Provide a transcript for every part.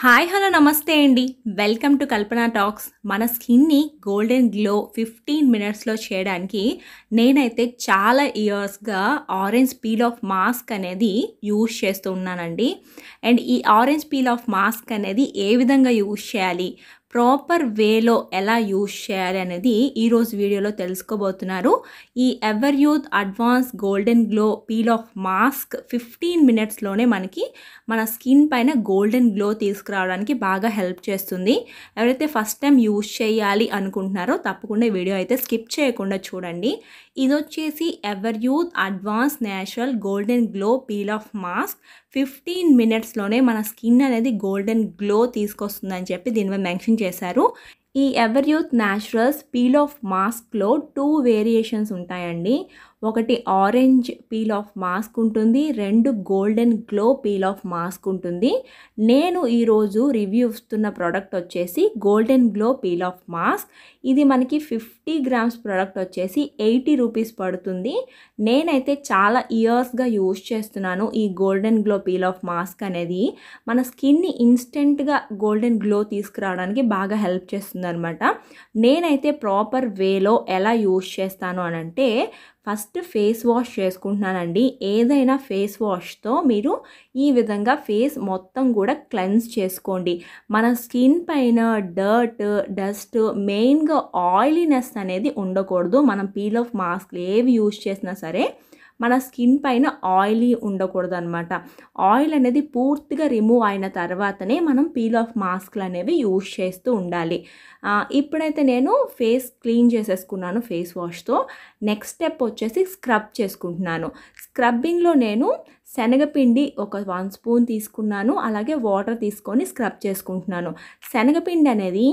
hi hello నమస్తే అండి welcome to Kalpana talks మన స్కిన్ని గోల్డెన్ గ్లో ఫిఫ్టీన్ మినిట్స్లో చేయడానికి నేనైతే చాలా ఇయర్స్గా ఆరెంజ్ పీల్ ఆఫ్ మాస్క్ అనేది యూజ్ చేస్తూ ఉన్నానండి అండ్ ఈ ఆరెంజ్ పీల్ ఆఫ్ మాస్క్ అనేది ఏ విధంగా యూజ్ చేయాలి ప్రాపర్ వేలో ఎలా యూజ్ చేయాలి అనేది ఈరోజు వీడియోలో తెలుసుకోబోతున్నారు ఈ Everyuth advance golden glow peel off mask fifteen మినిట్స్లోనే మనకి మన స్కిన్ పైన గోల్డెన్ గ్లో తీసుకురావడానికి బాగా హెల్ప్ చేస్తుంది ఎవరైతే ఫస్ట్ టైం యూజ్ చేయాలి అనుకుంటున్నారో తప్పకుండా ఈ వీడియో అయితే స్కిప్ చేయకుండా చూడండి ఇది వచ్చేసి Everyuth advance natural golden glow peel off mask fifteen మినిట్స్లోనే మన స్కిన్ అనేది గోల్డెన్ గ్లో తీసుకొస్తుందని చెప్పి దీనిపై మెన్షన్ చేశారు ఈ Everyuth naturals peel off మాస్క్లో టూ వేరియేషన్స్ ఉంటాయండి ఒకటి ఆరెంజ్ పీల్ ఆఫ్ మాస్క్ ఉంటుంది రెండు golden glow peel off mask ఉంటుంది నేను ఈరోజు రివ్యూ ఇస్తున్న ప్రోడక్ట్ వచ్చేసి golden glow peel off mask ఇది మనకి ఫిఫ్టీ గ్రామ్స్ ప్రోడక్ట్ వచ్చేసి ఎయిటీ రూపీస్ పడుతుంది నేనైతే చాలా ఇయర్స్గా యూజ్ చేస్తున్నాను ఈ golden glow peel off mask అనేది మన స్కిన్ని ఇన్స్టెంట్గా గోల్డెన్ గ్లో తీసుకురావడానికి బాగా హెల్ప్ చేస్తుంది అనమాట నేనైతే ప్రాపర్ వేలో ఎలా యూజ్ చేస్తాను అని అంటే ఫస్ట్ ఫేస్ వాష్ చేసుకుంటున్నానండి ఏదైనా ఫేస్ వాష్తో మీరు ఈ విధంగా ఫేస్ మొత్తం కూడా క్లెన్స్ చేసుకోండి మన స్కిన్ పైన డర్ట్ డస్ట్ మెయిన్గా ఆయిలీనెస్ అనేది ఉండకూడదు మనం పీల్ ఆఫ్ మాస్క్ ఏవి యూజ్ చేసినా సరే మన స్కిన్ పైన ఆయిలీ ఉండకూడదు అనమాట ఆయిల్ అనేది పూర్తిగా రిమూవ్ అయిన తర్వాతనే మనం పీల్ ఆఫ్ మాస్క్లు అనేవి యూజ్ చేస్తూ ఉండాలి ఇప్పుడైతే నేను ఫేస్ క్లీన్ చేసేసుకున్నాను ఫేస్ వాష్తో నెక్స్ట్ స్టెప్ వచ్చేసి స్క్రబ్ చేసుకుంటున్నాను స్క్రబ్బింగ్లో నేను శనగపిండి ఒక వన్ స్పూన్ తీసుకున్నాను అలాగే వాటర్ తీసుకొని స్క్రబ్ చేసుకుంటున్నాను శనగపిండి అనేది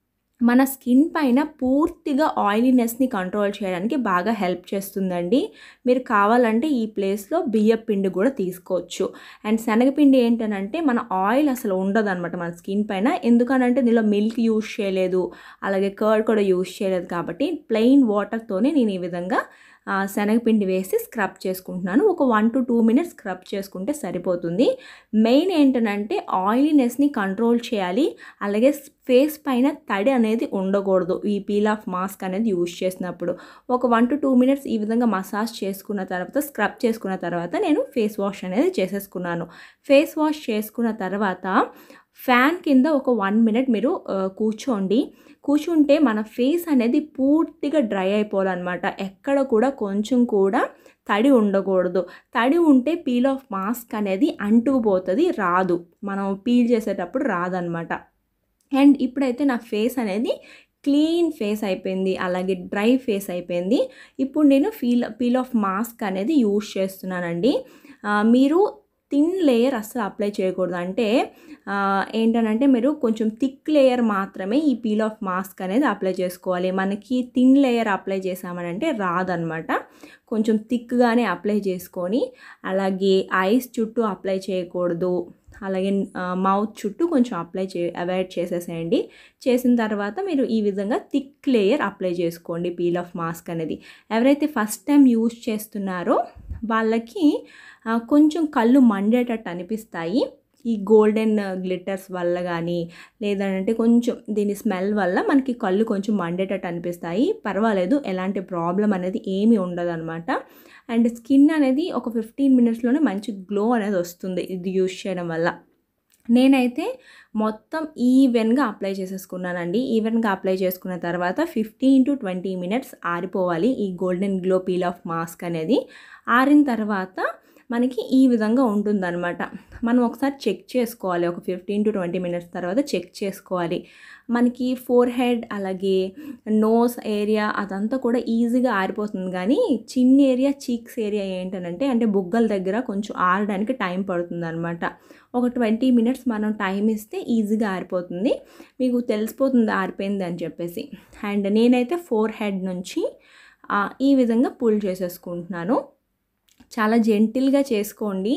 మన స్కిన్ పైన పూర్తిగా ఆయిలీనెస్ని కంట్రోల్ చేయడానికి బాగా హెల్ప్ చేస్తుందండి మీరు కావాలంటే ఈ ప్లేస్లో బియ్యం పిండి కూడా తీసుకోవచ్చు అండ్ శనగపిండి ఏంటనంటే మన ఆయిల్ అసలు ఉండదు అనమాట మన స్కిన్ పైన ఎందుకనంటే దీనిలో మిల్క్ యూజ్ చేయలేదు అలాగే కర్డ్ కూడా యూజ్ చేయలేదు కాబట్టి ప్లెయిన్ వాటర్తోనే నేను ఈ విధంగా శనగపిండి వేసి స్క్రబ్ చేసుకుంటున్నాను ఒక one to two minutes scrub చేసుకుంటే సరిపోతుంది మెయిన్ ఏంటనంటే ఆయిలీనెస్ని కంట్రోల్ చేయాలి అలాగే ఫేస్ పైన తడి అనేది ఉండకూడదు ఈ పీల్ ఆఫ్ మాస్క్ అనేది యూజ్ చేసినప్పుడు ఒక వన్ టు టూ మినిట్స్ ఈ విధంగా మసాజ్ చేసుకున్న తర్వాత స్క్రబ్ చేసుకున్న తర్వాత నేను ఫేస్ వాష్ అనేది చేసేసుకున్నాను ఫేస్ వాష్ చేసుకున్న తర్వాత ఫ్యాన్ కింద ఒక వన్ మినిట్ మీరు కూర్చోండి కూర్చుంటే మన ఫేస్ అనేది పూర్తిగా డ్రై అయిపోవాలన్నమాట ఎక్కడ కూడా కొంచెం కూడా తడి ఉండకూడదు తడి ఉంటే పీల్ ఆఫ్ మాస్క్ అనేది అంటుకుపోతుంది రాదు మనం పీల్ చేసేటప్పుడు రాదనమాట అండ్ ఇప్పుడైతే నా ఫేస్ అనేది క్లీన్ ఫేస్ అయిపోయింది అలాగే డ్రై ఫేస్ అయిపోయింది ఇప్పుడు నేను ఫీల్ పీల్ ఆఫ్ మాస్క్ అనేది యూజ్ చేస్తున్నానండి మీరు థిన్ లేయర్ అస్సలు అప్లై చేయకూడదు అంటే ఏంటనంటే మీరు కొంచెం థిక్ లేయర్ మాత్రమే ఈ పీల్ ఆఫ్ మాస్క్ అనేది అప్లై చేసుకోవాలి మనకి థిన్ లేయర్ అప్లై చేసామనంటే రాదనమాట కొంచెం థిక్గానే అప్లై చేసుకొని అలాగే ఐస్ చుట్టూ అప్లై చేయకూడదు అలాగే మౌత్ చుట్టూ కొంచెం అప్లై చే అవాయిడ్ చేసేసేయండి చేసిన తర్వాత మీరు ఈ విధంగా థిక్ లేయర్ అప్లై చేసుకోండి పీల్ ఆఫ్ మాస్క్ అనేది ఎవరైతే ఫస్ట్ టైం యూజ్ చేస్తున్నారో వాళ్ళకి కొంచెం కళ్ళు మండేటట్టు అనిపిస్తాయి ఈ గోల్డెన్ గ్లిటర్స్ వల్ల కానీ లేదంటే కొంచెం దీని స్మెల్ వల్ల మనకి కళ్ళు కొంచెం మండేటట్టు అనిపిస్తాయి పర్వాలేదు ఎలాంటి ప్రాబ్లం అనేది ఏమీ ఉండదు అనమాట అండ్ స్కిన్ అనేది ఒక ఫిఫ్టీన్ మినిట్స్లోనే మంచి గ్లో అనేది వస్తుంది ఇది యూజ్ చేయడం వల్ల నేనైతే మొత్తం ఈవెన్గా అప్లై చేసేసుకున్నానండి ఈవెన్గా అప్లై చేసుకున్న తర్వాత ఫిఫ్టీన్ టు ట్వంటీ మినిట్స్ ఆరిపోవాలి ఈ golden glow peel off mask అనేది ఆరిన తర్వాత మనకి ఈ విధంగా ఉంటుందన్నమాట మనం ఒకసారి చెక్ చేసుకోవాలి ఒక ఫిఫ్టీన్ టు ట్వంటీ మినిట్స్ తర్వాత చెక్ చేసుకోవాలి మనకి ఫోర్ హెడ్ అలాగే నోస్ ఏరియా అదంతా కూడా ఈజీగా ఆరిపోతుంది కానీ చిన్న ఏరియా చీక్స్ ఏరియా ఏంటనంటే అంటే బుగ్గల దగ్గర కొంచెం ఆరడానికి టైం పడుతుంది అనమాట ఒక ట్వంటీ మినిట్స్ మనం టైం ఇస్తే ఈజీగా ఆరిపోతుంది మీకు తెలిసిపోతుంది ఆరిపోయింది అని చెప్పేసి అండ్ నేనైతే ఫోర్ హెడ్ నుంచి ఈ విధంగా పుల్ చేసేసుకుంటున్నాను చాలా జెంటిల్గా చేసుకోండి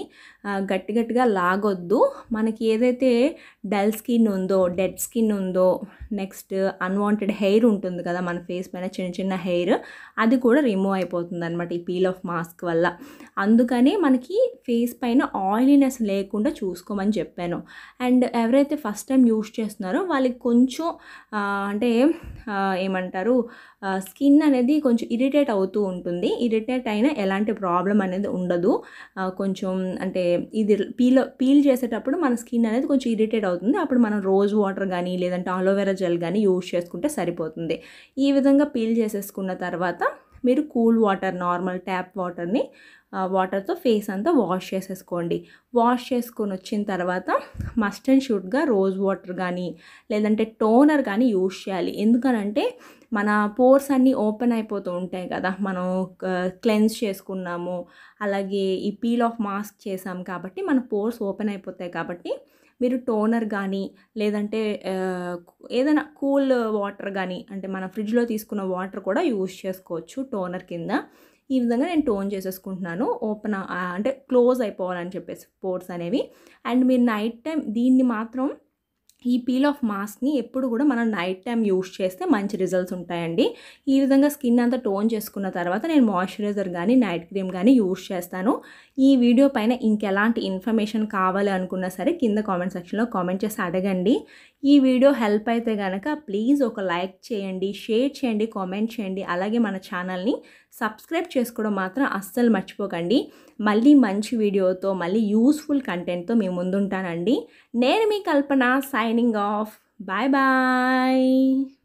ఆ, గట్టి గట్టిగా లాగొద్దు మనకి ఏదైతే డల్ స్కిన్ ఉందో డెడ్ స్కిన్ ఉందో నెక్స్ట్ అన్వాంటెడ్ హెయిర్ ఉంటుంది కదా మన ఫేస్ పైన చిన్న చిన్న హెయిర్ అది కూడా రిమూవ్ అయిపోతుంది అనమాట ఈ పీల్ ఆఫ్ మాస్క్ వల్ల అందుకని మనకి ఫేస్ పైన ఆయిలీనెస్ లేకుండా చూసుకోమని చెప్పాను అండ్ ఎవరైతే ఫస్ట్ టైం యూస్ చేస్తున్నారో వాళ్ళకి కొంచెం ఆ, అంటే ఆ, ఏమంటారు స్కిన్ అనేది కొంచెం ఇరిటేట్ అవుతూ ఉంటుంది ఇరిటేట్ అయినా ఎలాంటి ప్రాబ్లం అనేది ఉండదు ఆ, కొంచెం అంటే ఇది పీల్ పీల్ చేసేటప్పుడు మన స్కిన్ అనేది కొంచెం ఇరిటేట్ అవుతుంది అప్పుడు మనం రోజ్ వాటర్ కానీ లేదంటే అలోవెరా జెల్ కానీ యూజ్ చేసుకుంటే సరిపోతుంది ఈ విధంగా పీల్ చేసేసుకున్న తర్వాత మీరు కూల్ వాటర్ నార్మల్ ట్యాప్ వాటర్ని వాటర్తో ఫేస్ అంతా వాష్ చేసేసుకోండి వాష్ చేసుకొని వచ్చిన తర్వాత మస్ట్ అండ్ షుడ్గా రోజ్ వాటర్ కానీ లేదంటే టోనర్ కానీ యూజ్ చేయాలి ఎందుకనంటే మన పోర్స్ అన్నీ ఓపెన్ అయిపోతూ ఉంటాయి కదా మనం క్లెన్స్ చేసుకున్నాము అలాగే ఈ పీల్ ఆఫ్ మాస్క్ చేసాం కాబట్టి మన పోర్స్ ఓపెన్ అయిపోతాయి కాబట్టి మీరు టోనర్ కానీ లేదంటే ఆ, ఏదైనా కూల్ వాటర్ కానీ అంటే మన ఫ్రిడ్జ్లో తీసుకున్న వాటర్ కూడా యూజ్ చేసుకోవచ్చు టోనర్ కింద ఈ విధంగా నేను టోన్ చేసేసుకుంటున్నాను ఓపెన్ అంటే క్లోజ్ అయిపోవాలని చెప్పేసి పోర్స్ అనేవి అండ్ మీరు నైట్ టైం దీన్ని మాత్రం ఈ పీల్ ఆఫ్ మాస్క్ని ఎప్పుడు కూడా మనం నైట్ టైం యూస్ చేస్తే మంచి రిజల్ట్స్ ఉంటాయండి ఈ విధంగా స్కిన్ అంతా టోన్ చేసుకున్న తర్వాత నేను మాయిశ్చరైజర్ కానీ నైట్ క్రీమ్ కానీ యూస్ చేస్తాను ఈ వీడియో పైన ఇంకెలాంటి ఇన్ఫర్మేషన్ కావాలి అనుకున్నా సరే కింద కామెంట్ సెక్షన్లో కామెంట్ చేసి అడగండి ఈ వీడియో హెల్ప్ అయితే కనుక ప్లీజ్ ఒక లైక్ చేయండి షేర్ చేయండి కామెంట్ చేయండి అలాగే మన ఛానల్ని సబ్స్క్రైబ్ చేసుకోవడం మాత్రం అస్సలు మర్చిపోకండి మళ్ళీ మంచి వీడియోతో మళ్ళీ యూస్ఫుల్ కంటెంట్తో మీ ముందుంటానండి నేను మీ Kalpana signing off bye bye